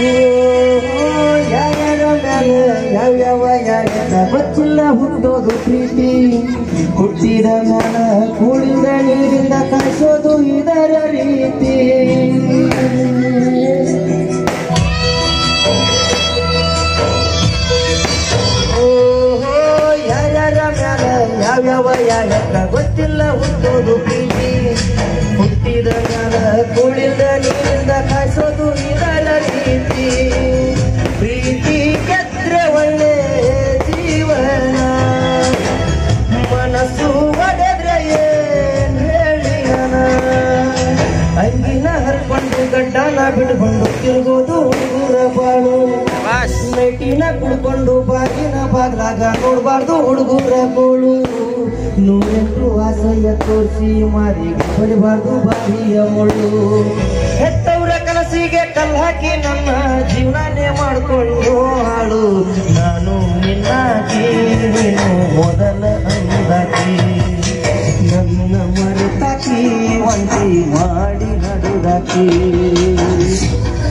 ಯಾರ್ಯಾರ ಮ್ಯಾಲ ಯಾವ್ಯಾವ ಯಾರ್ಯಾರ ಗೊತ್ತಿಲ್ಲ ಹುಟ್ಟೋದು ಪ್ರೀತಿ ಹುಟ್ಟಿದ ಮ್ಯಾಲ ಕೂಡಿದ ನೀರಿಂದ ಕಾಯಿಸೋದು ಇದರ ರೀತಿ ಓಹೋ ಯಾರ್ಯಾರ ಮ್ಯಾಲ ಯಾವ್ಯಾವ ಯಾರ್ಯಾರ ಗೊತ್ತಿಲ್ಲ ಹುಟ್ಟೋದು ಪ್ರೀತಿ ಹುಟ್ಟಿದ ಮ್ಯಾಲ ಕೂಡಿದ ನೀರಿಂದ ಕಾಯಿಸೋದು ಇದರ ರೀತಿ ಪ್ರೀತಿ ಕೆದ್ರೆ ಒಳ್ಳೆ ಜೀವನ ಮನಸ್ಸು ಒಡೆದ್ರೆ ಏನ್ ಹೇಳಿ ಹಣ ಅಂಗಿನ ಹರ್ಕೊಂಡು ಗಡ್ಡನ ಬಿಡ್ಕೊಂಡು ತಿರುಗೋದು ಹುಡುಗರ ಬಾಳು ನೈಟಿನ ಕುಡ್ಕೊಂಡು ಬಾಗಿನ ಬಾಗ್ಲಾಗ ನೋಡ್ಬಾರ್ದು ಹುಡುಗರ ಗೋಳು ನೂರೆಂಟು ಆಸೆಯ ತೋರಿಸಿ ಮಾರಿ ಹೊಡಿಬಾರ್ದು ಬಾರಿಯ ಮುಳ್ಳು ಹೆತ್ತವ್ರ ಕನಸಿಗೆ ಕಲ್ ಹಾಕಿ ನನ್ನ ಜೀವನನೇ ಮಾಡ್ಕೊಂಡು ಹಾಳು ನಾನು ನಿನ್ನಾಕಿ ನೀನು ಮೊದಲ ಅಂದಾಕಿ ನನ್ನ ಮರೆತಾಕಿ ಒಂಟಿ ಮಾಡಿ ನಡುದಾಕಿ